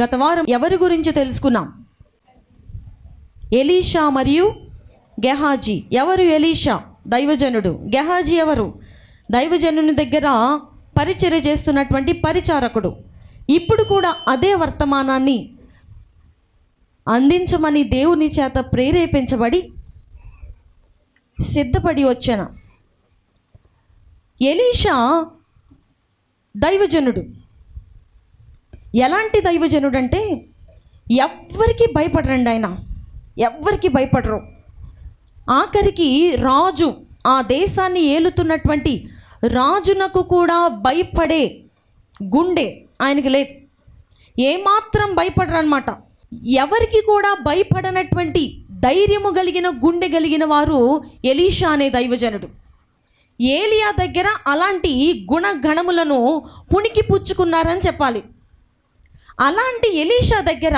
గత వారం ఎవరి గురించి తెలుసుకున్నాం ఎలీషా మరియు గెహాజీ ఎవరు ఎలీషా దైవజనుడు గెహాజీ ఎవరు దైవజనుని దగ్గర పరిచర్య చేస్తున్నటువంటి పరిచారకుడు ఇప్పుడు కూడా అదే వర్తమానాన్ని అందించమని దేవుని చేత ప్రేరేపించబడి సిద్ధపడి వచ్చాను ఎలీషా దైవజనుడు ఎలాంటి దైవజనుడు అంటే ఎవ్వరికి భయపడరండి ఆయన ఎవ్వరికి భయపడరు ఆఖరికి రాజు ఆ దేశాన్ని ఏలుతున్నటువంటి రాజునకు కూడా భయపడే గుండె ఆయనకి లేదు ఏమాత్రం భయపడరు అనమాట ఎవరికి కూడా భయపడనటువంటి ధైర్యము కలిగిన గుండె కలిగిన వారు ఎలీషా అనే దైవజనుడు ఏలియా దగ్గర అలాంటి గుణగణములను పుణికి పుచ్చుకున్నారని చెప్పాలి అలాంటి ఎలీషా దగ్గర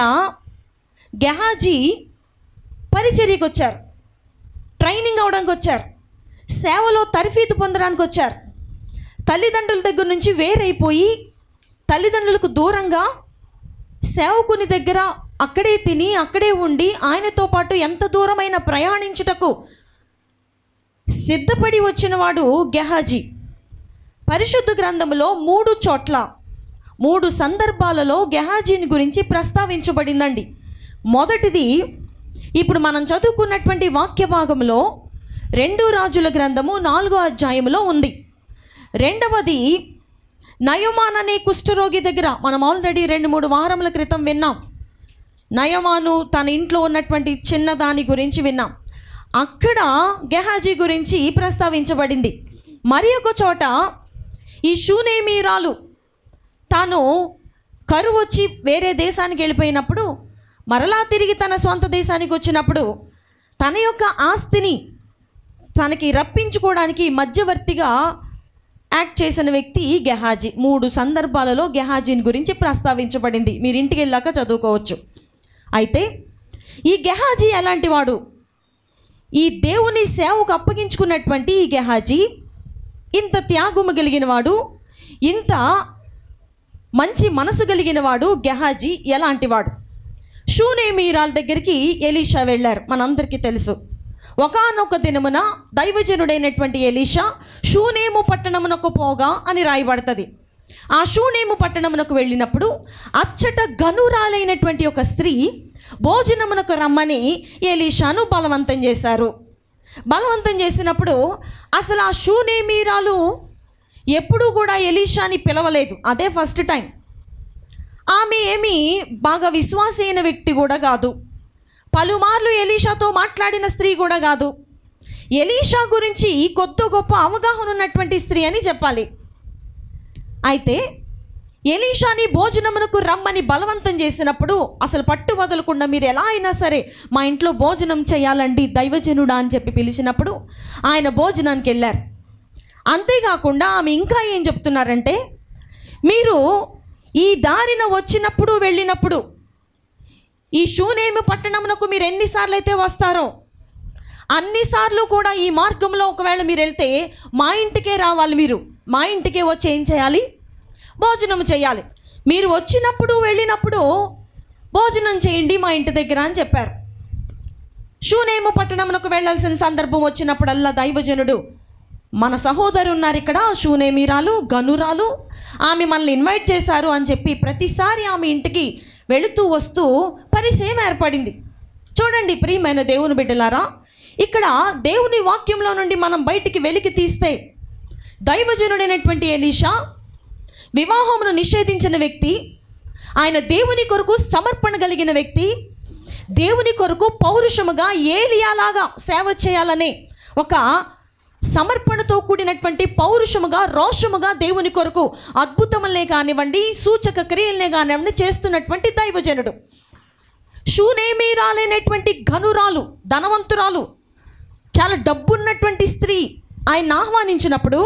గెహాజీ పరిచర్యకు వచ్చారు ట్రైనింగ్ అవడానికి వచ్చారు సేవలో తరఫీదు పొందడానికి వచ్చారు తల్లిదండ్రుల దగ్గర నుంచి వేరైపోయి తల్లిదండ్రులకు దూరంగా సేవకుని దగ్గర అక్కడే తిని అక్కడే ఉండి ఆయనతో పాటు ఎంత దూరమైన ప్రయాణించుటకు సిద్ధపడి వచ్చినవాడు గెహాజీ పరిశుద్ధ గ్రంథములో మూడు చోట్ల మూడు సందర్భాలలో గెహాజీని గురించి ప్రస్తావించబడిందండి మొదటిది ఇప్పుడు మనం చదువుకున్నటువంటి వాక్య భాగంలో రెండు రాజుల గ్రంథము నాలుగో అధ్యాయంలో ఉంది రెండవది నయమాన్ అనే కుష్ఠరోగి దగ్గర మనం ఆల్రెడీ రెండు మూడు వారముల క్రితం విన్నాం నయమాను తన ఇంట్లో ఉన్నటువంటి చిన్నదాని గురించి విన్నాం అక్కడ గెహాజీ గురించి ప్రస్తావించబడింది మరి ఒక చోట ఈ షూనేమీరాలు తాను కరువు వచ్చి వేరే దేశానికి వెళ్ళిపోయినప్పుడు మరలా తిరిగి తన సొంత దేశానికి వచ్చినప్పుడు తన యొక్క ఆస్తిని తనకి రప్పించుకోవడానికి మధ్యవర్తిగా యాక్ట్ చేసిన వ్యక్తి గెహాజీ మూడు సందర్భాలలో గెహాజీని గురించి ప్రస్తావించబడింది మీరు ఇంటికి వెళ్ళాక చదువుకోవచ్చు అయితే ఈ గెహాజీ ఎలాంటి వాడు ఈ దేవుని సేవకు అప్పగించుకున్నటువంటి ఈ గెహాజీ ఇంత త్యాగము కలిగిన వాడు ఇంత మంచి మనసు కలిగిన వాడు గెహాజీ ఎలాంటివాడు షూనేమీరాల దగ్గరికి ఎలీషా వెళ్ళారు మనందరికీ తెలుసు ఒకానొక దినమున దైవజనుడైనటువంటి ఎలీషా షూనేము పట్టణమునకు పోగా అని రాయబడుతుంది ఆ షూనేము పట్టణమునకు వెళ్ళినప్పుడు అచ్చట గనురాలైనటువంటి ఒక స్త్రీ భోజనమునకు రమ్మని ఎలీషాను బలవంతం చేశారు బలవంతం చేసినప్పుడు అసలు ఆ షూనేమీరాలు ఎప్పుడూ కూడా ఎలీషాని పిలవలేదు అదే ఫస్ట్ టైం ఆమె ఏమీ బాగా విశ్వాసైన వ్యక్తి కూడా కాదు పలుమార్లు ఎలీషాతో మాట్లాడిన స్త్రీ కూడా కాదు ఎలీషా గురించి కొత్త గొప్ప అవగాహన ఉన్నటువంటి స్త్రీ అని చెప్పాలి అయితే ఎలీషాని భోజనమునకు రమ్మని బలవంతం చేసినప్పుడు అసలు పట్టు వదలకుండా మీరు ఎలా అయినా సరే మా ఇంట్లో భోజనం చేయాలండి దైవజనుడా అని చెప్పి పిలిచినప్పుడు ఆయన భోజనానికి వెళ్ళారు అంతేకాకుండా ఆమె ఇంకా ఏం చెప్తున్నారంటే మీరు ఈ దారిన వచ్చినప్పుడు వెళ్ళినప్పుడు ఈ షూనేమి పట్టణమునకు మీరు ఎన్నిసార్లు అయితే వస్తారో అన్నిసార్లు కూడా ఈ మార్గంలో ఒకవేళ మీరు వెళ్తే మా ఇంటికే రావాలి మీరు మా ఇంటికే వచ్చి ఏం చేయాలి భోజనం చేయాలి మీరు వచ్చినప్పుడు వెళ్ళినప్పుడు భోజనం చేయండి మా ఇంటి దగ్గర అని చెప్పారు షూనేము పట్టణమునకు వెళ్ళాల్సిన సందర్భం వచ్చినప్పుడల్లా దైవజనుడు మన సహోదరు ఉన్నారు ఇక్కడ షూనేమీరాలు గనురాలు ఆమె మనల్ని ఇన్వైట్ చేశారు అని చెప్పి ప్రతిసారి ఆమె ఇంటికి వెళుతూ వస్తూ పరిచయం ఏర్పడింది చూడండి ప్రియమైన దేవుని బిడ్డలారా ఇక్కడ దేవుని వాక్యంలో నుండి మనం బయటికి వెలికి తీస్తే దైవజనుడైనటువంటి ఎలీషా వివాహమును నిషేధించిన వ్యక్తి ఆయన దేవుని కొరకు సమర్పణ కలిగిన వ్యక్తి దేవుని కొరకు పౌరుషముగా ఏలియాలాగా సేవ చేయాలనే ఒక సమర్పణతో కూడినటువంటి పౌరుషముగా రోషముగా దేవుని కొరకు అద్భుతములనే కానివ్వండి సూచక క్రియలనే కానివ్వండి చేస్తున్నటువంటి దైవజనుడు షూనేమీరాలైనటువంటి ఘనురాలు ధనవంతురాలు చాలా డబ్బున్నటువంటి స్త్రీ ఆయన ఆహ్వానించినప్పుడు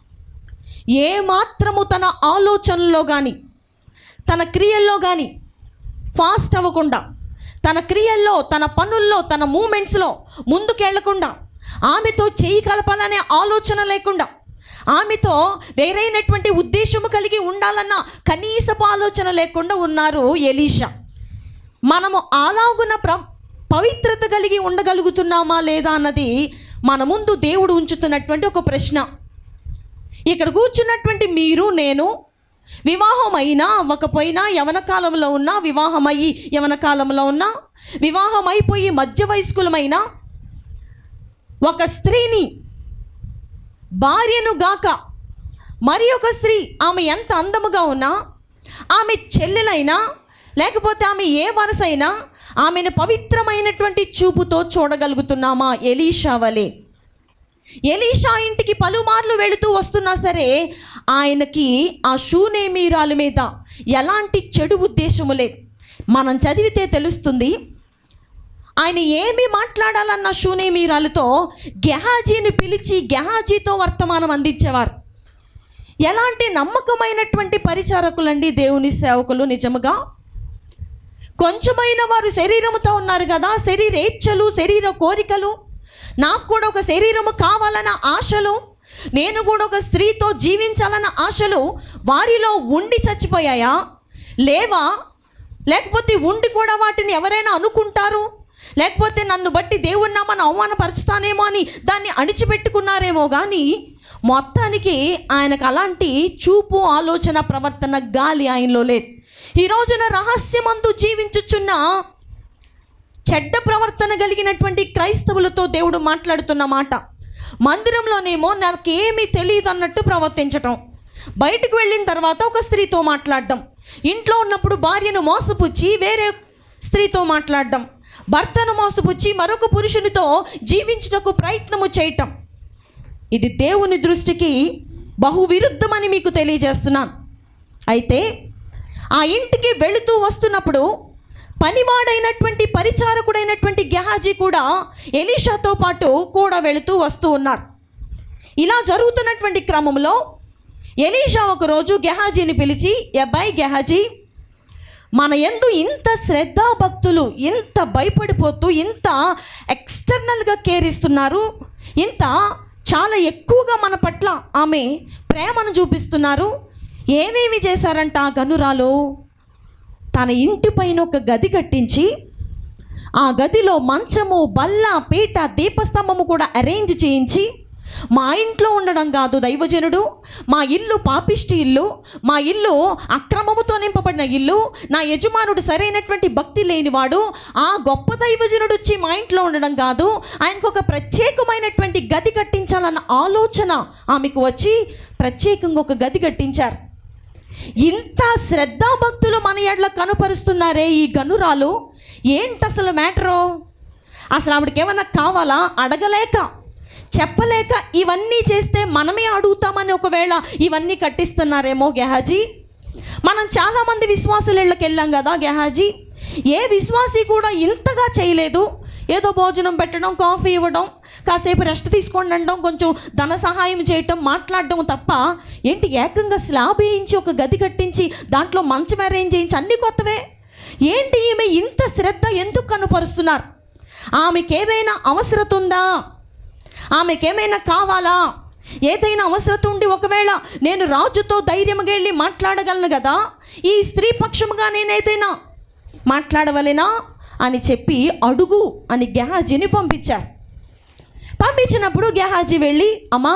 ఏ మాత్రము తన ఆలోచనలో కానీ తన క్రియల్లో కానీ ఫాస్ట్ అవ్వకుండా తన క్రియల్లో తన పనుల్లో తన మూమెంట్స్లో ముందుకెళ్లకుండా ఆమెతో చేయి కలపాలనే ఆలోచన లేకుండా ఆమెతో వేరైనటువంటి ఉద్దేశము కలిగి ఉండాలన్న కనీసపు ఆలోచన లేకుండా ఉన్నారు ఎలీషా మనము అలాగున ప్ర పవిత్రత కలిగి ఉండగలుగుతున్నామా లేదా అన్నది మన ముందు దేవుడు ఉంచుతున్నటువంటి ఒక ప్రశ్న ఇక్కడ కూర్చున్నటువంటి మీరు నేను వివాహం అయినా అవ్వకపోయినా యవన కాలంలో ఉన్నా వివాహం అయ్యి యవన కాలంలో ఉన్నా వివాహం అయిపోయి మధ్య వయస్కులమైనా ఒక స్త్రీని భార్యను గాక మరి ఒక స్త్రీ ఆమె ఎంత అందముగా ఉన్నా ఆమె చెల్లెలైనా లేకపోతే ఆమె ఏ వరసైనా ఆమెను పవిత్రమైనటువంటి చూపుతో చూడగలుగుతున్నామా ఎలీషా వలె ఎలీషా ఇంటికి పలుమార్లు వెళుతూ వస్తున్నా సరే ఆయనకి ఆ షూనేమీరాల మీద ఎలాంటి చెడు ఉద్దేశము లేదు మనం చదివితే తెలుస్తుంది ఆయన ఏమి మాట్లాడాలన్న షూనేమీరాలతో గెహాజీని పిలిచి గెహాజీతో వర్తమానం అందించేవారు ఎలాంటి నమ్మకమైనటువంటి పరిచారకులండి దేవుని సేవకులు నిజముగా కొంచెమైన వారు శరీరముతో ఉన్నారు కదా శరీరేచ్ఛలు శరీర కోరికలు నాకు కూడా ఒక శరీరము కావాలన్న ఆశలు నేను కూడా ఒక స్త్రీతో జీవించాలన్న ఆశలు వారిలో ఉండి చచ్చిపోయాయా లేవా లేకపోతే ఉండి కూడా వాటిని ఎవరైనా అనుకుంటారు లేకపోతే నన్ను బట్టి దేవుని నామని అవమానపరుచుతానేమో అని దాన్ని అణిచిపెట్టుకున్నారేమో కానీ మొత్తానికి ఆయనకు అలాంటి చూపు ఆలోచన ప్రవర్తన గాలి ఆయనలో లేదు ఈ రోజున రహస్యమందు జీవించుచున్న చెడ్డ ప్రవర్తన కలిగినటువంటి క్రైస్తవులతో దేవుడు మాట్లాడుతున్న మాట మందిరంలోనేమో నాకేమీ తెలియదు అన్నట్టు ప్రవర్తించటం బయటకు వెళ్ళిన తర్వాత ఒక స్త్రీతో మాట్లాడడం ఇంట్లో ఉన్నప్పుడు భార్యను మోసపుచ్చి వేరే స్త్రీతో మాట్లాడడం భర్తను మోసపుచ్చి మరొక పురుషునితో జీవించుటకు ప్రయత్నము చేయటం ఇది దేవుని దృష్టికి బహువిరుద్ధమని మీకు తెలియజేస్తున్నాను అయితే ఆ ఇంటికి వెళుతూ వస్తున్నప్పుడు పనివాడైనటువంటి పరిచారకుడైనటువంటి గెహాజీ కూడా ఎలీషాతో పాటు కూడా వెళుతూ వస్తూ ఉన్నారు ఇలా జరుగుతున్నటువంటి క్రమంలో ఎలీషా ఒకరోజు గెహాజీని పిలిచి అబ్బాయి గెహాజీ మన ఎందు ఇంత శ్రద్ధా భక్తులు ఇంత భయపడిపోతూ ఇంత ఎక్స్టర్నల్గా కేర్ ఇస్తున్నారు ఇంత చాలా ఎక్కువగా మన పట్ల ఆమె ప్రేమను చూపిస్తున్నారు ఏమేమి చేశారంట ఆ గనురాలు తన ఇంటి పైన ఒక గది కట్టించి ఆ గదిలో మంచము బల్ల పీట దీపస్తంభము కూడా అరేంజ్ చేయించి మా ఇంట్లో ఉండడం కాదు దైవజనుడు మా ఇల్లు పాపిష్టి ఇల్లు మా ఇల్లు అక్రమముతో నింపబడిన ఇల్లు నా యజమానుడు సరైనటువంటి భక్తి లేనివాడు ఆ గొప్ప దైవజనుడు వచ్చి మా ఇంట్లో ఉండడం కాదు ఆయనకు ఒక ప్రత్యేకమైనటువంటి గది కట్టించాలన్న ఆలోచన ఆమెకు వచ్చి ప్రత్యేకంగా ఒక గది కట్టించారు ఇంత శ్రద్ధాభక్తులు మన ఎడ్ల కనుపరుస్తున్నారే ఈ గనురాలు ఏంటి అసలు మ్యాటరు అసలు ఆవిడకి ఏమన్నా కావాలా అడగలేక చెప్పలేక ఇవన్నీ చేస్తే మనమే అడుగుతామని ఒకవేళ ఇవన్నీ కట్టిస్తున్నారేమో గెహాజీ మనం చాలామంది విశ్వాసుల ఇళ్ళకి వెళ్ళాం కదా గెహాజీ ఏ విశ్వాసి కూడా ఇంతగా చేయలేదు ఏదో భోజనం పెట్టడం కాఫీ ఇవ్వడం కాసేపు రెస్ట్ తీసుకోండి అనడం కొంచెం ధన సహాయం చేయటం మాట్లాడడం తప్ప ఏంటి ఏకంగా స్లాబ్ వేయించి ఒక గది కట్టించి దాంట్లో మంచం అరేంజ్ చేయించి అన్నీ కొత్తవే ఏంటి ఈమె ఇంత శ్రద్ధ ఎందుకు కనుపరుస్తున్నారు ఆమెకేమైనా అవసరత ఉందా ఆమెకేమైనా కావాలా ఏదైనా అవసరత ఉండి ఒకవేళ నేను రాజుతో ధైర్యంగా వెళ్ళి మాట్లాడగలను కదా ఈ స్త్రీ పక్షముగా నేను ఏదైనా మాట్లాడవలెనా అని చెప్పి అడుగు అని గెహాజీని పంపించారు పంపించినప్పుడు గెహాజీ వెళ్ళి అమ్మా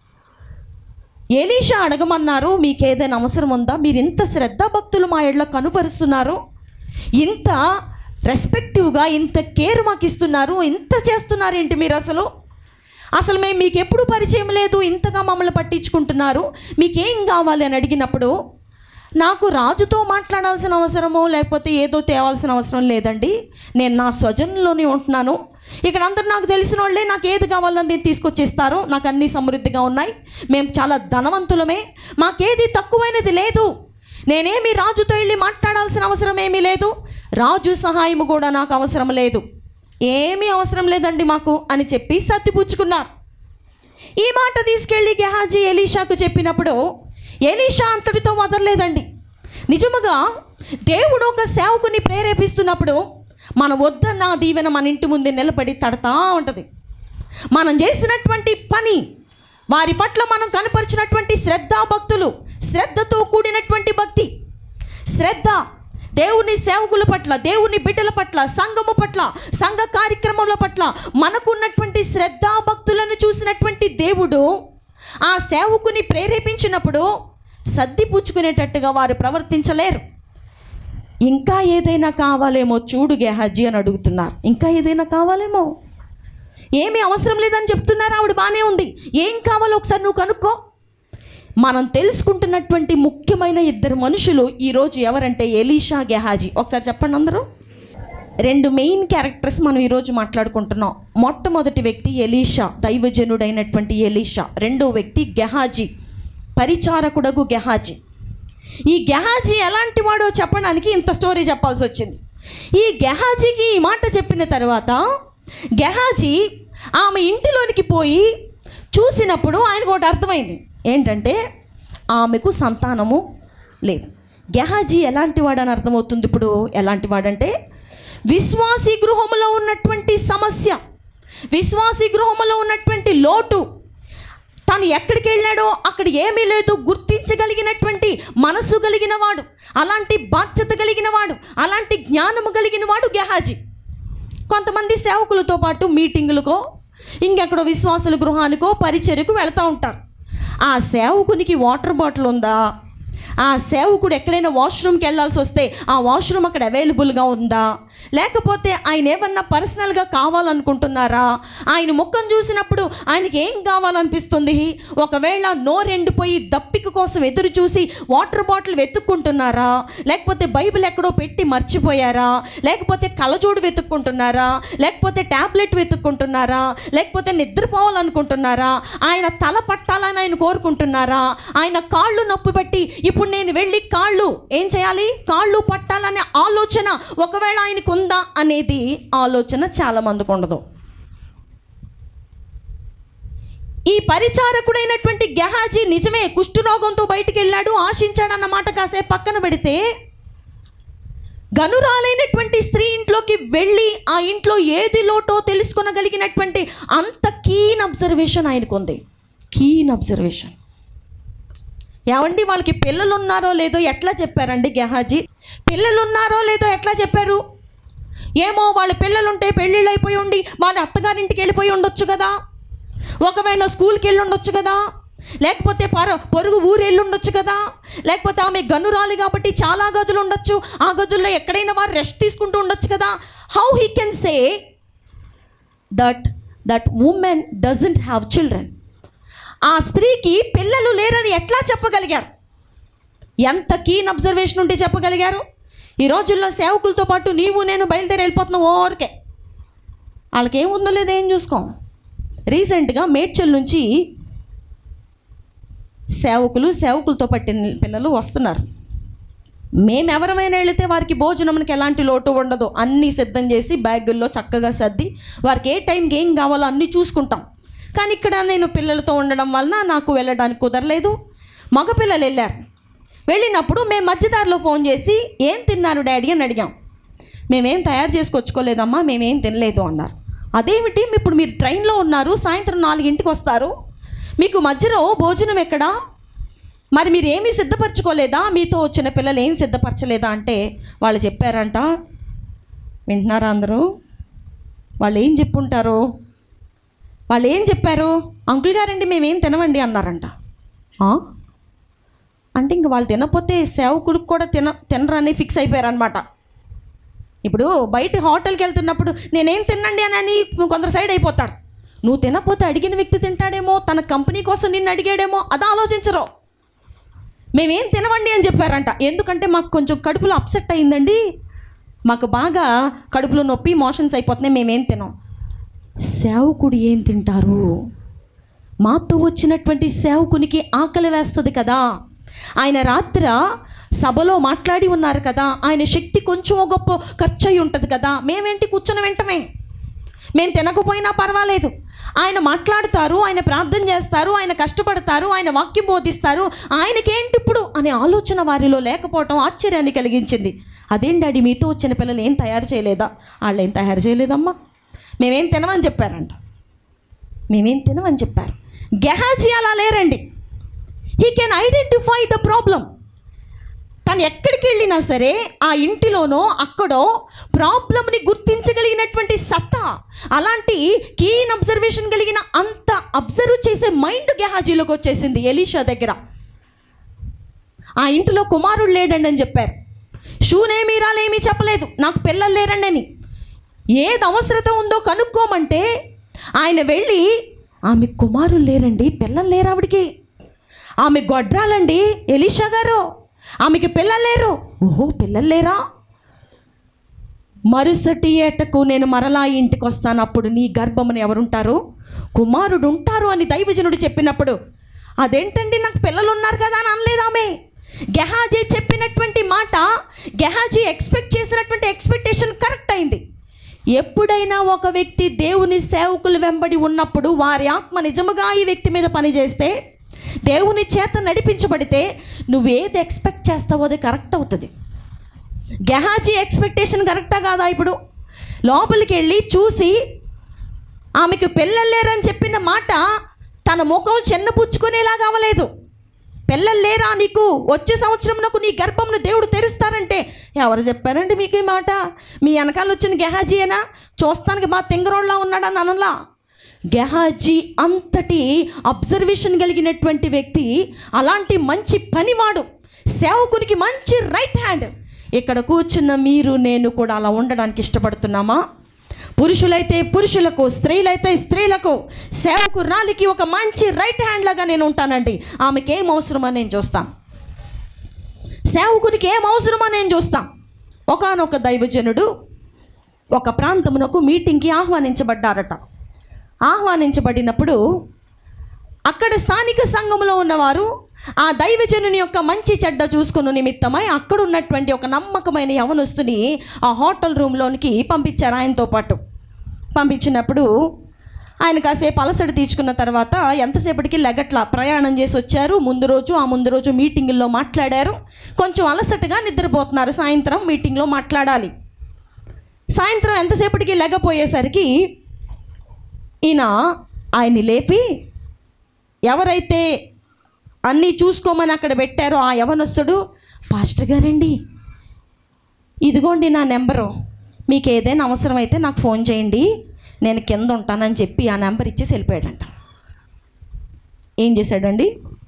ఏలీషా అడగమన్నారు మీకు ఏదైనా అవసరం ఉందా మీరు ఇంత శ్రద్ధ భక్తులు మా ఎడ్ల కనుపరుస్తున్నారు ఇంత రెస్పెక్టివ్గా ఇంత కేర్ మాకు ఇస్తున్నారు ఇంత చేస్తున్నారు ఏంటి మీరు అసలు అసలు మేము మీకు ఎప్పుడు పరిచయం లేదు ఇంతగా మమ్మల్ని పట్టించుకుంటున్నారు మీకేం కావాలి అని అడిగినప్పుడు నాకు రాజుతో మాట్లాడాల్సిన అవసరమో లేకపోతే ఏదో తేవాల్సిన అవసరం లేదండి నేను నా స్వజనంలోనే ఉంటున్నాను ఇక్కడ అందరు నాకు తెలిసిన వాళ్ళే నాకు ఏది కావాలని తీసుకొచ్చి ఇస్తారు నాకు అన్నీ సమృద్ధిగా ఉన్నాయి మేము చాలా ధనవంతులమే మాకేది తక్కువైనది లేదు నేనేమి రాజుతో వెళ్ళి మాట్లాడాల్సిన అవసరం ఏమీ లేదు రాజు సహాయం కూడా నాకు అవసరం లేదు ఏమీ అవసరం లేదండి మాకు అని చెప్పి సర్దిపుచ్చుకున్నారు ఈ మాట తీసుకెళ్ళి గెహాజీ ఎలీషాకు చెప్పినప్పుడు ఎలీషా అంతటితో వదలలేదండి నిజముగా దేవుడు ఒక సేవకుని ప్రేరేపిస్తున్నప్పుడు మన వద్దన్న దీవెన మన ఇంటి ముందు నిలబడి తడతా ఉంటుంది మనం చేసినటువంటి పని వారి పట్ల మనం కనపరిచినటువంటి శ్రద్ధాభక్తులు శ్రద్ధతో కూడినటువంటి భక్తి శ్రద్ధ దేవుని సేవకుల పట్ల దేవుని బిడ్డల పట్ల సంఘము పట్ల సంఘ కార్యక్రమాల పట్ల మనకున్నటువంటి శ్రద్ధాభక్తులను చూసినటువంటి దేవుడు ఆ సేవకుని ప్రేరేపించినప్పుడు సర్ది పుచ్చుకునేటట్టుగా వారు ప్రవర్తించలేరు ఇంకా ఏదైనా కావాలేమో చూడు గెహజీ అని అడుగుతున్నారు ఇంకా ఏదైనా కావాలేమో ఏమీ అవసరం లేదని చెప్తున్నారు ఆవిడ బాగానే ఉంది ఏం కావాలో ఒకసారి నువ్వు కనుక్కో మనం తెలుసుకుంటున్నటువంటి ముఖ్యమైన ఇద్దరు మనుషులు ఈరోజు ఎవరంటే ఎలీషా గెహాజీ ఒకసారి చెప్పండి అందరూ రెండు మెయిన్ క్యారెక్టర్స్ మనం ఈరోజు మాట్లాడుకుంటున్నాం మొట్టమొదటి వ్యక్తి ఎలీషా దైవజనుడైనటువంటి ఎలీషా రెండో వ్యక్తి గెహాజీ పరిచారకుడగు గెహాజీ ఈ గెహాజీ ఎలాంటి వాడో చెప్పడానికి ఇంత స్టోరీ చెప్పాల్సి వచ్చింది ఈ గెహాజీకి ఈ మాట చెప్పిన తర్వాత గెహాజీ ఆమె ఇంటిలోనికి పోయి చూసినప్పుడు ఆయనకు ఒకటి అర్థమైంది ఏంటంటే ఆమెకు సంతానము లేదు గెహాజీ ఎలాంటి వాడని అర్థమవుతుంది ఇప్పుడు ఎలాంటి వాడంటే విశ్వాసీ గృహములో ఉన్నటువంటి సమస్య విశ్వాసీ గృహములో ఉన్నటువంటి లోటు తను ఎక్కడికి వెళ్ళాడో అక్కడ ఏమీ లేదు గుర్తించగలిగినటువంటి మనసు కలిగిన వాడు అలాంటి బాధ్యత కలిగిన వాడు అలాంటి జ్ఞానము కలిగిన వాడు గెహాజీ కొంతమంది సేవకులతో పాటు మీటింగులకో ఇంకెక్కడో విశ్వాసుల గృహానికో పరిచర్యకు వెళ్తూ ఉంటారు ఆ సేవకునికి వాటర్ బాటిల్ ఉందా ఆ సేవకుడు ఎక్కడైనా వాష్రూమ్కి వెళ్ళాల్సి వస్తే ఆ వాష్రూమ్ అక్కడ అవైలబుల్గా ఉందా లేకపోతే ఆయన ఏమన్నా పర్సనల్గా కావాలనుకుంటున్నారా ఆయన ముఖం చూసినప్పుడు ఆయనకి ఏం కావాలనిపిస్తుంది ఒకవేళ నోరెండిపోయి దప్పిక కోసం ఎదురు చూసి వాటర్ బాటిల్ వెతుక్కుంటున్నారా లేకపోతే బైబిల్ ఎక్కడో పెట్టి మర్చిపోయారా లేకపోతే కలజోడు వెతుక్కుంటున్నారా లేకపోతే ట్యాబ్లెట్ వెతుక్కుంటున్నారా లేకపోతే నిద్రపోవాలనుకుంటున్నారా ఆయన తల పట్టాలని ఆయన కోరుకుంటున్నారా ఆయన కాళ్ళు నొప్పి పెట్టి ఇప్పుడు నేను వెళ్ళి కాళ్ళు ఏం చేయాలి కాళ్ళు పట్టాలనే ఆలోచన ఒకవేళ ఆయనకు ఉందా అనేది ఆలోచన చాలా మందికి ఉండదు ఈ పరిచారకుడైనటువంటి గెహాజీ నిజమే కుష్ఠరోగంతో బయటికి వెళ్ళాడు ఆశించాడన్న మాట కాసేపు పక్కన పెడితే గనురాలైనటువంటి స్త్రీ ఇంట్లోకి వెళ్ళి ఆ ఇంట్లో ఏది లోటో తెలుసుకొనగలిగినటువంటి అంత కీన్ అబ్జర్వేషన్ ఆయనకు ఉంది కీన్ అబ్జర్వేషన్ ఏమండి వాళ్ళకి పిల్లలు ఉన్నారో లేదో ఎట్లా చెప్పారండి గెహాజీ పిల్లలు ఉన్నారో లేదో ఎట్లా చెప్పారు ఏమో వాళ్ళ పిల్లలుంటే పెళ్ళిళ్ళు అయిపోయి ఉండి వాళ్ళ అత్తగారింటికి వెళ్ళిపోయి ఉండొచ్చు కదా ఒకవేళ స్కూల్కి వెళ్ళి ఉండొచ్చు కదా లేకపోతే పర పొరుగు ఊరు వెళ్ళి ఉండొచ్చు కదా లేకపోతే ఆమె గనురాలి కాబట్టి చాలా గదులు ఉండొచ్చు ఆ గదుల్లో ఎక్కడైనా వారు రెస్ట్ తీసుకుంటూ ఉండొచ్చు కదా how he can say that that women doesn't have children ఆ స్త్రీకి పిల్లలు లేరని ఎట్లా చెప్పగలిగారు ఎంత కీన్ అబ్జర్వేషన్ ఉంటే చెప్పగలిగారు ఈ రోజుల్లో సేవకులతో పాటు నీవు నేను బయలుదేరి వెళ్ళిపోతున్నావు ఓరికే వాళ్ళకి ఏం ఉందో లేదో ఏం చూసుకోం రీసెంట్గా మేడ్చల్ నుంచి సేవకులు సేవకులతో పట్టిన పిల్లలు వస్తున్నారు మేము ఎవరమైనా వెళితే వారికి భోజనంకి ఎలాంటి లోటు ఉండదు అన్నీ సిద్ధం చేసి బ్యాగుల్లో చక్కగా సర్ది వారికి ఏ టైంకి ఏం కావాలో అన్నీ చూసుకుంటాం కానీ ఇక్కడ నేను పిల్లలతో ఉండడం వలన నాకు వెళ్ళడానికి కుదరలేదు మగపిల్లలు వెళ్ళారు వెళ్ళినప్పుడు మేము మధ్యదారిలో ఫోన్ చేసి ఏం తిన్నారు డాడీ అని అడిగాం మేమేం తయారు చేసుకొచ్చుకోలేదమ్మా మేమేం తినలేదు అన్నారు అదేమిటి ఇప్పుడు మీరు ట్రైన్లో ఉన్నారు సాయంత్రం నాలుగింటికి వస్తారు మీకు మధ్యలో భోజనం ఎక్కడా మరి మీరు ఏమీ సిద్ధపరచుకోలేదా మీతో వచ్చిన పిల్లలు ఏం సిద్ధపరచలేదా అంటే వాళ్ళు చెప్పారంట వింటున్నారా అందరూ వాళ్ళు ఏం చెప్పుంటారు వాళ్ళు ఏం చెప్పారు అంకుల్ గారండి మేమేం తినవండి అన్నారంట "ఆ? అంటే ఇంక వాళ్ళు తినకపోతే సేవకులకు కూడా తిన తినరని ఫిక్స్ అయిపోయారనమాట ఇప్పుడు బయట హోటల్కి వెళ్తున్నప్పుడు నేనేం తినండి అని అని కొందరు సైడ్ అయిపోతారు నువ్వు తినకపోతే అడిగిన వ్యక్తి తింటాడేమో తన కంపెనీ కోసం నిన్ను అడిగాడేమో అది ఆలోచించరు మేమేం తినవండి అని చెప్పారంట ఎందుకంటే మాకు కొంచెం కడుపులో అప్సెట్ అయిందండి మాకు బాగా కడుపులో నొప్పి మోషన్స్ అయిపోతున్నాయి మేమేం తినం సేవకుడు ఏం తింటారు మాతో వచ్చినటువంటి సేవకునికి ఆకలి వేస్తుంది కదా ఆయన రాత్ర సభలో మాట్లాడి ఉన్నారు కదా ఆయన శక్తి కొంచెం గొప్ప ఖర్చు అయి ఉంటుంది కదా మేమేంటి కూర్చొని వెంటనే మేము తినకపోయినా పర్వాలేదు ఆయన మాట్లాడతారు ఆయన ప్రార్థన చేస్తారు ఆయన కష్టపడతారు ఆయన వాక్యం బోధిస్తారు ఆయనకేంటి ఇప్పుడు అనే ఆలోచన వారిలో లేకపోవటం ఆశ్చర్యాన్ని కలిగించింది అదేం డాడీ మీతో వచ్చిన పిల్లలు ఏం తయారు చేయలేదా వాళ్ళు ఏం తయారు చేయలేదమ్మా మేమేం తినమని చెప్పారంట మేమేం తినమని చెప్పారు గెహాజీ అలా లేరండి he can identify the problem తను ఎక్కడికి వెళ్ళినా సరే ఆ ఇంటిలోనో అక్కడో ప్రాబ్లమ్ని గుర్తించగలిగినటువంటి సత్తా అలాంటి కీన్ అబ్జర్వేషన్ కలిగిన అంత అబ్జర్వ్ చేసే మైండ్ గెహాజీలోకి వచ్చేసింది ఎలీషా దగ్గర ఆ ఇంటిలో కుమారుడు లేడండి అని చెప్పారు షూనేమీ రాలేమీ చెప్పలేదు నాకు పిల్లలు లేరండి అని ఏది అవసరత ఉందో కనుక్కోమంటే ఆయన వెళ్ళి ఆమె కుమారులు లేరండి పిల్లలు లేరు ఆవిడికి ఆమె గొడ్రాలండి ఎలీషా గారు ఆమెకి పిల్లలు లేరు ఓహో పిల్లలు లేరా మరుసటి ఏటకు నేను మరలా ఈ ఇంటికి వస్తాను అప్పుడు నీ గర్భమును ఎవరుంటారు కుమారుడు ఉంటారు అని దైవజనుడు చెప్పినప్పుడు అదేంటండి నాకు పిల్లలు ఉన్నారు కదా అని అనలేదు ఆమె గెహాజీ చెప్పినటువంటి మాట గెహాజీ ఎక్స్పెక్ట్ చేసినటువంటి ఎక్స్పెక్టేషన్ కరెక్ట్ అయింది ఎప్పుడైనా ఒక వ్యక్తి దేవుని సేవకులు వెంబడి ఉన్నప్పుడు వారి ఆత్మ నిజముగా ఈ వ్యక్తి మీద పనిచేస్తే దేవుని చేత నడిపించబడితే నువ్వేది ఎక్స్పెక్ట్ చేస్తావో అది కరెక్ట్ అవుతుంది గెహాజీ ఎక్స్పెక్టేషన్ కరెక్టా కాదా ఇప్పుడు లోపలికి వెళ్ళి చూసి ఆమెకు పిల్లలు లేరని చెప్పిన మాట తన ముఖం చిన్నపుచ్చుకునేలాగా అవ్వలేదు పిల్లలు లేరా నీకు వచ్చే సంవత్సరంలో నీ గర్భంను దేవుడు తెరుస్తారంటే ఎవరు చెప్పారండి మీకు ఈ మాట మీ వెనకాల వచ్చిన గెహాజీయేనా చూస్తానికి మా తింగరోళ్ళ ఉన్నాడని అనలా గెహాజీ అంతటి అబ్జర్వేషన్ కలిగినటువంటి వ్యక్తి అలాంటి మంచి పనివాడు సేవకునికి మంచి రైట్ హ్యాండ్ ఇక్కడ కూర్చున్న మీరు నేను కూడా అలా ఉండడానికి ఇష్టపడుతున్నామా పురుషులైతే పురుషులకు స్త్రీలైతే స్త్రీలకు సేవకు రాలికి ఒక మంచి రైట్ హ్యాండ్ లాగా నేను ఉంటానండి ఆమెకి ఏం అవసరమో నేను చూస్తాను సేవకునికి ఏం అవసరమో నేను చూస్తాను ఒకనొక దైవజనుడు ఒక ప్రాంతమునకు మీటింగ్కి ఆహ్వానించబడ్డారట ఆహ్వానించబడినప్పుడు అక్కడ స్థానిక సంఘంలో ఉన్నవారు ఆ దైవజనుని యొక్క మంచి చెడ్డ చూసుకున్న నిమిత్తమై అక్కడ ఉన్నటువంటి ఒక నమ్మకమైన యవనస్తుని ఆ హోటల్ రూమ్లోనికి పంపించారు ఆయనతో పాటు పంపించినప్పుడు ఆయన కాసేపు అలసట తీర్చుకున్న తర్వాత ఎంతసేపటికి లెగట్లా ప్రయాణం చేసి వచ్చారు ముందు రోజు ఆ ముందు రోజు మీటింగుల్లో మాట్లాడారు కొంచెం అలసటగా నిద్రపోతున్నారు సాయంత్రం మీటింగ్లో మాట్లాడాలి సాయంత్రం ఎంతసేపటికి లెగపోయేసరికి ఈయన ఆయన్ని లేపి ఎవరైతే అన్నీ చూసుకోమని అక్కడ పెట్టారో ఆ యవనస్తుడు పాస్టర్ గారండి ఇదిగోండి నా నెంబరు మీకు ఏదైనా అవసరమైతే నాకు ఫోన్ చేయండి నేను కింద ఉంటానని చెప్పి ఆ నెంబర్ ఇచ్చేసి వెళ్ళిపోయాడంట ఏం చేశాడండి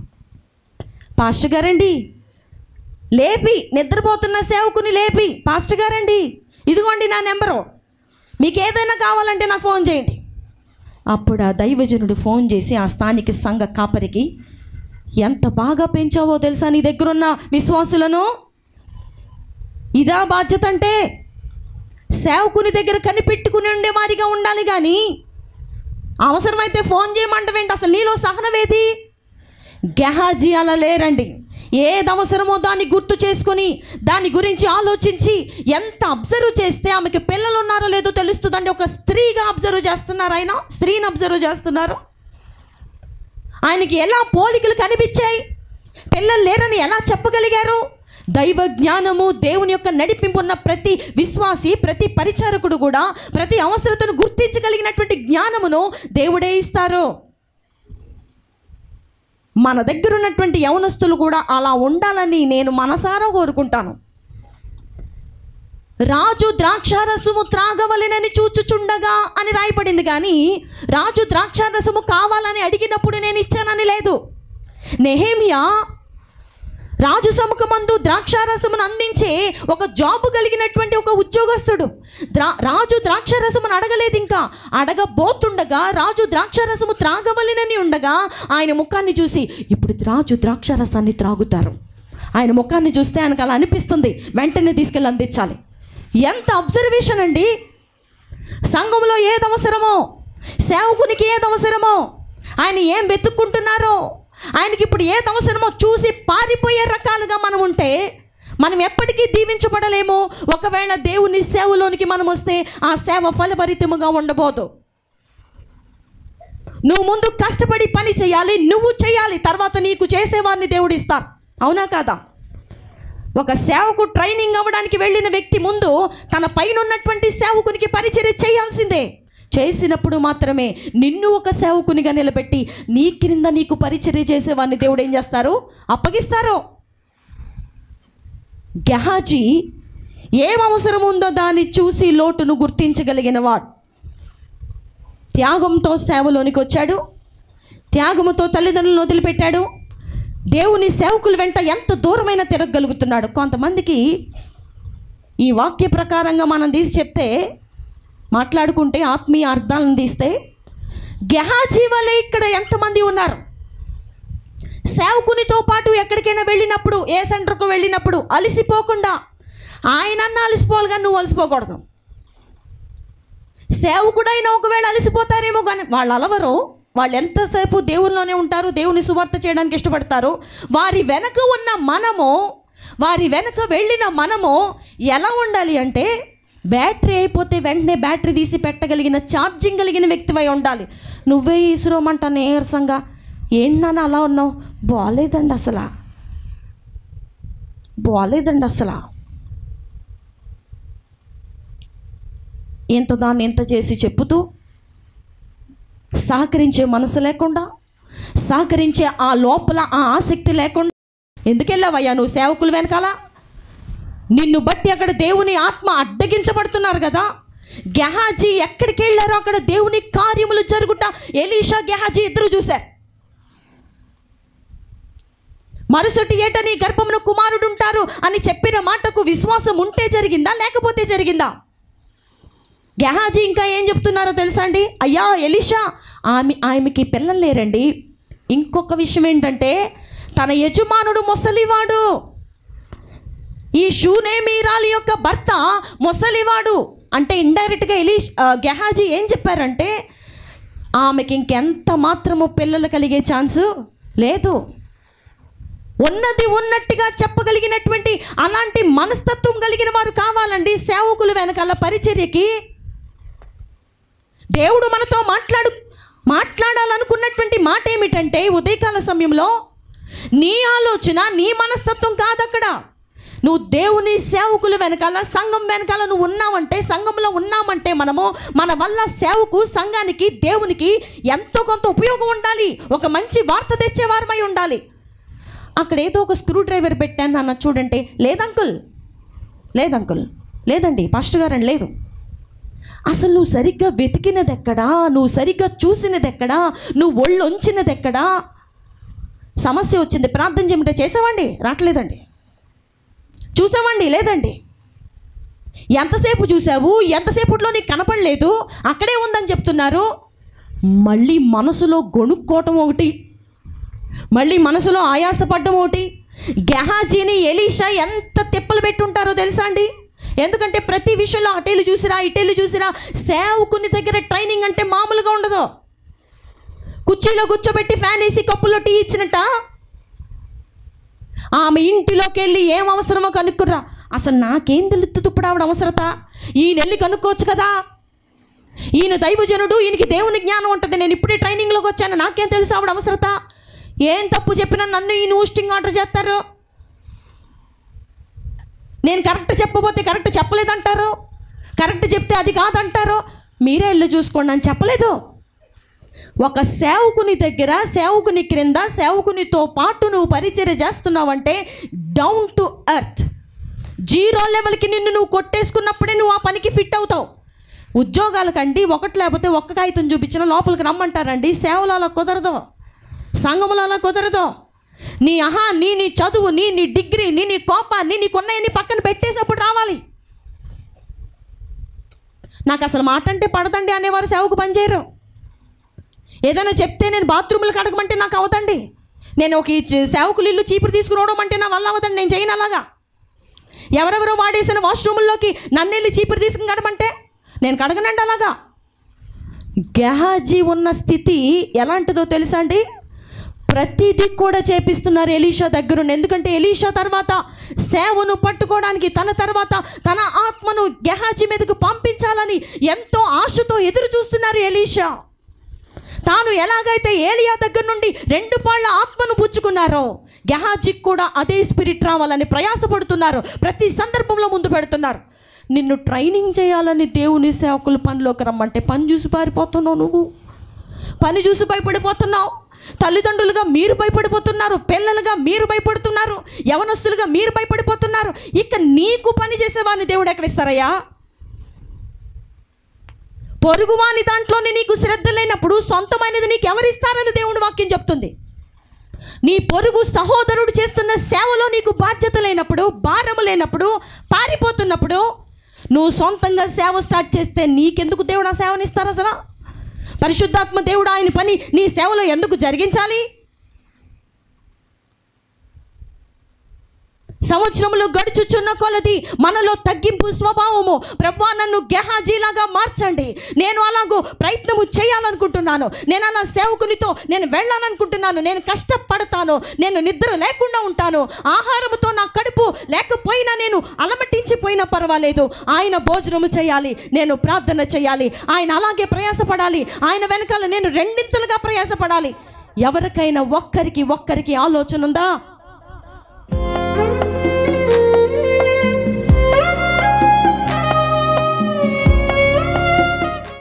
పాస్టర్ గారండి లేపి నిద్రపోతున్న సేవకుని లేపి పాస్టర్ గారండి ఇదిగోండి నా నెంబరు మీకు ఏదైనా కావాలంటే నాకు ఫోన్ చేయండి అప్పుడు ఆ దైవజనుడు ఫోన్ చేసి ఆ స్థానిక సంఘ కాపరికి ఎంత బాగా పెంచావో తెలుసా నీ దగ్గరున్న విశ్వాసులను ఇదా బాధ్యత అంటే సేవకుని దగ్గర కనిపెట్టుకుని ఉండే మాదిరిగా ఉండాలి కానీ అవసరమైతే ఫోన్ చేయమంటవేంటి అసలు నీలో సహనవేది గెహాజీ అలా లేరండి ఏది అవసరమో దాన్ని గుర్తు చేసుకొని దాని గురించి ఆలోచించి ఎంత అబ్జర్వ్ చేస్తే ఆమెకి పిల్లలు ఉన్నారో లేదో తెలుస్తుందండి ఒక స్త్రీగా అబ్జర్వ్ చేస్తున్నారు ఆయన స్త్రీని అబ్జర్వ్ చేస్తున్నారు ఆయనకి ఎలా పోలికలు కనిపించాయి పిల్లలు లేరని ఎలా చెప్పగలిగారు దైవ జ్ఞానము దేవుని యొక్క నడిపింపు ఉన్న ప్రతి విశ్వాసి ప్రతి పరిచారకుడు కూడా ప్రతి అవసరతను గుర్తించగలిగినటువంటి జ్ఞానమును దేవుడే ఇస్తారు మన దగ్గర ఉన్నటువంటి యవనస్తులు కూడా అలా ఉండాలని నేను మనసారా కోరుకుంటాను రాజు ద్రాక్షారసము త్రాగవలెనని చూచుచుండగా అని రాయబడింది కానీ రాజు ద్రాక్షారసము కావాలని అడిగినప్పుడు నేను ఇచ్చానని లేదు నెహేమియా రాజు సముఖమందు ద్రాక్షారసమును అందించే ఒక జాబు కలిగినటువంటి ఒక ఉద్యోగస్తుడు ద్రా రాజు ద్రాక్షారసమును అడగలేదు ఇంకా అడగబోతుండగా రాజు ద్రాక్షారసము త్రాగవలెనని ఉండగా ఆయన ముఖాన్ని చూసి ఇప్పుడు రాజు ద్రాక్షారసాన్ని త్రాగుతారు ఆయన ముఖాన్ని చూస్తే ఆయనకు అలా అనిపిస్తుంది వెంటనే తీసుకెళ్ళి అందించాలి ఎంత అబ్జర్వేషన్ అండి సంఘంలో ఏది అవసరమో సేవకునికి ఏది అవసరమో ఆయన ఏం వెతుక్కుంటున్నారో ఆయనకి ఇప్పుడు ఏది అవసరమో చూసి పారిపోయే రకాలుగా మనం ఉంటే మనం ఎప్పటికీ దీవించబడలేము ఒకవేళ దేవుని సేవలోనికి మనం వస్తే ఆ సేవ ఫలభరితముగా ఉండబోదు నువ్వు ముందు కష్టపడి పని చేయాలి నువ్వు చేయాలి తర్వాత నీకు చేసేవారిని దేవుడు ఇస్తారు అవునా కాదా ఒక సేవకు ట్రైనింగ్ అవ్వడానికి వెళ్ళిన వ్యక్తి ముందు తన పైన ఉన్నటువంటి సేవకునికి పరిచర్య చేయాల్సిందే చేసినప్పుడు మాత్రమే నిన్ను ఒక సేవకునిగా నిలబెట్టి నీ క్రింద నీకు పరిచర్య చేసేవాడిని దేవుడు ఏం చేస్తారు అప్పగిస్తారు గెహాజీ ఏం అవసరం ఉందో దాన్ని చూసి లోటును గుర్తించగలిగిన వాడు త్యాగంతో సేవలోనికి వచ్చాడు త్యాగముతో తల్లిదండ్రులను వదిలిపెట్టాడు దేవుని సేవకుల వెంట ఎంత దూరమైన తిరగగలుగుతున్నాడు కొంతమందికి ఈ వాక్య ప్రకారంగా మనం తీసి చెప్తే మాట్లాడుకుంటే ఆత్మీయ అర్థాలను తీస్తే గెహాజీ వలె ఇక్కడ ఎంతమంది ఉన్నారు సేవకునితో పాటు ఎక్కడికైనా వెళ్ళినప్పుడు ఏ సెంటర్కు వెళ్ళినప్పుడు అలసిపోకుండా ఆయనన్నా అలసిపోవాలి కానీ నువ్వు అలసిపోకూడదు సేవకుడైనా ఒకవేళ అలసిపోతారేమో కానీ వాళ్ళు అలవరు వాళ్ళు ఎంతసేపు దేవునిలోనే ఉంటారు దేవుని సువార్త చేయడానికి ఇష్టపడతారు వారి వెనక ఉన్న మనము వారి వెనక వెళ్ళిన మనము ఎలా ఉండాలి అంటే బ్యాటరీ అయిపోతే వెంటనే బ్యాటరీ తీసి పెట్టగలిగిన ఛార్జింగ్ కలిగిన వ్యక్తివై ఉండాలి నువ్వే ఈశ్వరమంట నీరసంగా ఏంటన్నా అలా ఉన్నావు బాగాలేదండి అసలు బాగాలేదండి అసలు ఎంత దాన్ని ఎంత చేసి చెప్పుతూ సహకరించే మనసు లేకుండా సహకరించే ఆ లోపల ఆ ఆసక్తి లేకుండా ఎందుకెళ్ళావయ్యా నువ్వు సేవకులు వెనకాల నిన్ను బట్టి అక్కడ దేవుని ఆత్మ అడ్డగించబడుతున్నారు కదా గెహాజీ ఎక్కడికి వెళ్ళారో అక్కడ దేవుని కార్యములు జరుగుట ఎలీషా గెహాజీ ఇద్దరు చూశారు మరుసటి ఏట నీ గర్భమున కుమారుడు ఉంటారు అని చెప్పిన మాటకు విశ్వాసం ఉంటే జరిగిందా లేకపోతే జరిగిందా గెహాజీ ఇంకా ఏం చెప్తున్నారో తెలుసా అండి అయ్యా ఎలిషా ఆమె ఆమెకి పిల్లలు లేరండి ఇంకొక విషయం ఏంటంటే తన యజమానుడు ముసలివాడు ఈ షూనేమీరాలి యొక్క భర్త ముసలివాడు అంటే ఇండైరెక్ట్గా ఎలి గెహాజీ ఏం చెప్పారంటే ఆమెకి ఇంకెంత మాత్రము పిల్లలు కలిగే ఛాన్సు లేదు ఉన్నది ఉన్నట్టుగా చెప్పగలిగినటువంటి అలాంటి మనస్తత్వం కలిగిన వారు కావాలండి సేవకులు వెనకాల పరిచర్యకి దేవుడు మనతో మాట్లాడు మాట్లాడాలనుకున్నటువంటి మాట ఏమిటంటే ఉదయకాల సమయంలో నీ ఆలోచన నీ మనస్తత్వం కాదక్కడ నువ్వు దేవుని సేవకుల వెనకాల సంఘం వెనకాల నువ్వు ఉన్నావంటే సంఘంలో ఉన్నామంటే మనము మన వల్ల సేవకు సంఘానికి దేవునికి ఎంతో కొంత ఉపయోగం ఉండాలి ఒక మంచి వార్త తెచ్చేవారమై ఉండాలి అక్కడ ఏదో ఒక స్క్రూ డ్రైవర్ పెట్టాను అన్న చూడంటే లేదంకుల్ లేదంకుల్ లేదండి పాస్టర్ గారండి లేదు అసలు నువ్వు సరిగ్గా వెతికినది ఎక్కడా నువ్వు సరిగ్గా చూసినది ఎక్కడా నువ్వు ఒళ్ళు ఉంచినది ఎక్కడా సమస్య వచ్చింది ప్రార్థన చేయమంటే చేసావండి రావట్లేదండి చూసావండి లేదండి ఎంతసేపు చూసావు ఎంతసేపట్లో నీకు కనపడలేదు అక్కడే ఉందని చెప్తున్నారు మళ్ళీ మనసులో గొణుక్కోవటం ఒకటి మళ్ళీ మనసులో ఆయాసపడ్డం ఒకటి గెహాజీని ఎలీషా ఎంత తిప్పలు పెట్టుంటారో తెలుసా అండి ఎందుకంటే ప్రతి విషయంలో అటేళ్ళు చూసిరా ఇటేళ్ళు చూసిరా సేవకుని దగ్గర ట్రైనింగ్ అంటే మామూలుగా ఉండదు కుర్చీలో కూర్చోబెట్టి ఫ్యాన్ వేసి కప్పులో టీ ఇచ్చినట్ట ఆమె ఇంటిలోకి వెళ్ళి ఏం అవసరమో కనుక్కుర్రా అసలు నాకేం తెలుస్తుంది ఇప్పుడు ఆవిడ అవసరత ఈయన వెళ్ళి కనుక్కోవచ్చు కదా ఈయన దైవజనుడు ఈయనకి దేవుని జ్ఞానం ఉంటుంది నేను ఇప్పుడే ట్రైనింగ్లోకి వచ్చాను నాకేం తెలుసు ఆవిడ అవసరత ఏం తప్పు చెప్పినా నన్ను ఈయన ఊస్టింగ్ ఆర్డర్ చేస్తారు నేను కరెక్ట్ చెప్పబోతే కరెక్ట్ చెప్పలేదంటారు కరెక్ట్ చెప్తే అది కాదంటారు మీరే ఇల్లు చూసుకోండి అని చెప్పలేదు ఒక సేవకుని దగ్గర సేవకుని క్రింద సేవకునితో పాటు నువ్వు పరిచర్య చేస్తున్నావంటే డౌన్ టు ఎర్త్ జీరో లెవెల్కి నిన్ను నువ్వు కొట్టేసుకున్నప్పుడే నువ్వు ఆ పనికి ఫిట్ అవుతావు ఉద్యోగాలకండి ఒకటి లేకపోతే ఒక్క కాగితం చూపించిన లోపలికి రమ్మంటారండి సేవలు అలా కుదరదు సంఘములు అలా కుదరదు నీ అహా నీ నీ చదువు నీ నీ డిగ్రీ నీ నీ కోపాన్ని నీకున్నాయని పక్కన పెట్టేసినప్పుడు రావాలి నాకు అసలు మాట అంటే పడదండి అనేవారు సేవకు పనిచేయరు ఏదైనా చెప్తే నేను బాత్రూములు కడగమంటే నాకు అవదండి నేను ఒక ఈ చే- సేవకులు ఇల్లు చీపురు తీసుకురావడం అంటే నా వల్ల అవదండి నేను చేయను అలాగా ఎవరెవరో వాడేసిన వాష్రూముల్లోకి నన్ను వెళ్ళి చీపురు తీసుకుని కడమంటే నేను కడగనండి అలాగా గెహాజీ ఉన్న స్థితి ఎలాంటిదో తెలుసా అండి ప్రతిదీ కూడా చేపిస్తున్నారు ఎలీషా దగ్గరుండి ఎందుకంటే ఎలీషా తర్వాత సేవను పట్టుకోవడానికి తన తర్వాత తన ఆత్మను గెహాజీ మీదకు పంపించాలని ఎంతో ఆశతో ఎదురు చూస్తున్నారు ఎలీషా తాను ఎలాగైతే ఏలియా దగ్గర నుండి రెండు పాళ్ళ ఆత్మను పుచ్చుకున్నారో గెహాజీకి కూడా అదే స్పిరిట్ రావాలని ప్రయాసపడుతున్నారు ప్రతి సందర్భంలో ముందు పెడుతున్నారు నిన్ను ట్రైనింగ్ చేయాలని దేవుని సేవకులు పనిలోకి రమ్మంటే పని చూసి పారిపోతున్నావు నువ్వు పని చూసి భయపడిపోతున్నావు తల్లిదండ్రులుగా మీరు భయపడిపోతున్నారు పిల్లలుగా మీరు భయపడుతున్నారు యవనస్తులుగా మీరు భయపడిపోతున్నారు ఇక నీకు పని చేసేవాడిని దేవుడు ఎక్కడ ఇస్తారయ్యా పొరుగువాని దాంట్లోనే నీకు శ్రద్ధ లేనప్పుడు సొంతమైనది నీకు ఎవరిస్తారని దేవుని వాక్యం చెప్తుంది నీ పొరుగు సహోదరుడు చేస్తున్న సేవలో నీకు బాధ్యత లేనప్పుడు భారము లేనప్పుడు పారిపోతున్నప్పుడు నువ్వు సొంతంగా సేవ స్టార్ట్ చేస్తే నీకెందుకు దేవుడు ఆ సేవనిస్తారు అసలు పరిశుద్ధాత్మ దేవుడు ఆయన పని నీ సేవలో ఎందుకు జరిగించాలి సంవత్సరములు గడుచుచున్న కొలది మనలో తగ్గింపు స్వభావము ప్రభా నన్ను గెహాజీలాగా మార్చండి నేను అలాగూ ప్రయత్నము చేయాలనుకుంటున్నాను నేను అలా సేవకునితో నేను వెళ్ళాలనుకుంటున్నాను నేను కష్టపడతాను నేను నిద్ర లేకుండా ఉంటాను ఆహారముతో నా కడుపు లేకపోయినా నేను అలమటించిపోయినా పర్వాలేదు ఆయన భోజనము చేయాలి నేను ప్రార్థన చేయాలి ఆయన అలాగే ప్రయాసపడాలి ఆయన వెనకాల నేను రెండింతలుగా ప్రయాసపడాలి ఎవరికైనా ఒక్కరికి ఒక్కరికి ఆలోచన ఉందా